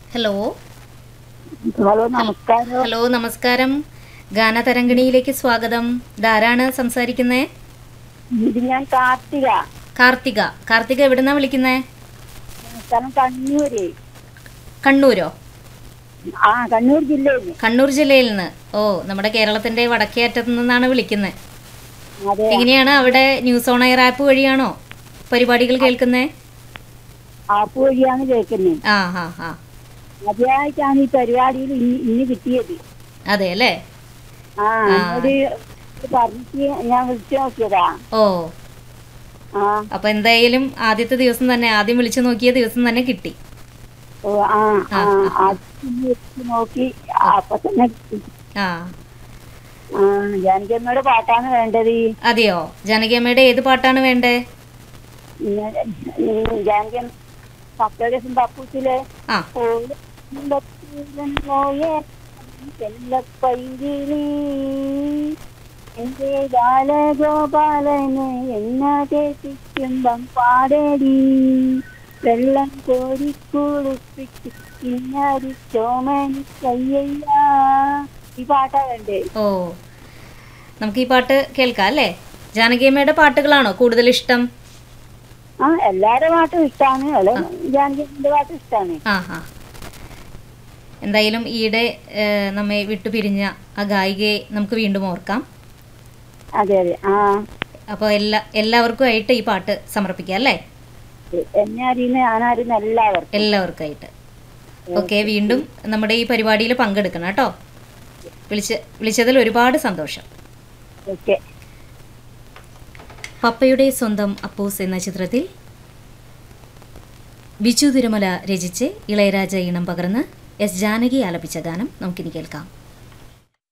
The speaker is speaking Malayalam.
ഹലോ ഹലോ നമസ്കാരം ഹലോ നമസ്കാരം ഗാനതരംഗിണിയിലേക്ക് സ്വാഗതം ഇതാരാണ് സംസാരിക്കുന്നേ ഇത് ഞാൻ കാർത്തിക കാർത്തിക കാർത്തിക എവിടുന്നാ വിളിക്കുന്നേ സ്ഥലം കണ്ണൂര് കണ്ണൂരോ ആ കണ്ണൂർ ജില്ലയിൽ കണ്ണൂർ ജില്ലയിൽ നിന്ന് ഓ നമ്മുടെ കേരളത്തിന്റെ വടക്കേ അറ്റത്ത് നിന്നാണ് വിളിക്കുന്നത് അതെ എങ്ങനെയാണ് അവിടെ ന്യൂസ് ഓൺ എയർ ആപ്പ് വഴിയാണോ പരിപാടികൾ കേൾക്കുന്നേ ആപ്പ് വഴിയാണ് കേൾക്കുന്നത് ആ ഹാ ഹാ ആദ്യമായിട്ടാണ് ഈ പരിപാടിയിൽ ഇന്ന് ഇന്ന് കിട്ടിയത് അതെ അല്ലേ ആ എന്നോട് പറഞ്ഞിട്ട് ഞാൻ വിളിച്ചു നോക്കിയതാ ഓ ആ അപ്പൊ എന്തായാലും ആദ്യത്തെ ദിവസം തന്നെ ആദ്യം വിളിച്ചു നോക്കിയ ദിവസം തന്നെ കിട്ടി ഓ ആ ആ ആദ്യം വിളിച്ച് നോക്കി അപ്പൊ തന്നെ കിട്ടി. ആ ആ എനിക്ക് എന്നോട് പാട്ടാണ് വേണ്ടത് അതെയോ ജാനകിയമ്മയുടെ ഏത് പാട്ടാണ് വേണ്ടേ ജാനകൻ പത്തോടേസം പപ്പൂസിലെ ആ ചെല്ലപ്പൈകിളി എന്റെ ബാലഗോപാലന് എന്നാതെ ചുറ്റുമ്പം പാടേടി വെള്ളം കോരി കുളിപ്പിച്ച് ഇന്നൊരു ചോമനി കയ്യയ്യ ഈ പാട്ടാ വേണ്ടേ ഓ നമുക്ക് ഈ പാട്ട് കേൾക്കാം അല്ലേ ജാനകിയമ്മയുടെ പാട്ടുകളാണോ കൂടുതൽ ഇഷ്ടം ആ എല്ലാരുടെ പാട്ടും ഇഷ്ടാണ് അല്ലെ ജാനകിന്റെ പാട്ടും ഇഷ്ടാണ് ആ ഹാ എന്തായാലും ഈയിടെ ഏഹ്, നമ്മെ വിട്ടുപിരിഞ്ഞ ആ ഗായികയെ നമുക്ക് വീണ്ടും ഓർക്കാം അതെ അതെ ആ അപ്പോൾ എല്ലാ എല്ലാവർക്കുമായിട്ട് ഈ പാട്ട് സമർപ്പിക്കാം അല്ലേ എന്നെ അറിയുന്ന ഞാനറിയുന്ന എല്ലാവർക്കും എല്ലാവർക്കുമായിട്ട് ഓക്കെ വീണ്ടും നമ്മുടെ ഈ പരിപാടിയിൽ പങ്കെടുക്കണം കേട്ടോ വിളിച്ച് വിളിച്ചതിൽ ഒരുപാട് സന്തോഷം ഓക്കെ പപ്പയുടെ സ്വന്തം അപ്പൂസ് എന്ന ചിത്രത്തിൽ ബിജു തിരുമല രചിച്ച് ഇളയരാജ ഈണം പകർന്ന് എസ് ജാനകി ആലപിച്ച ഗാനം നമുക്കിനി കേൾക്കാം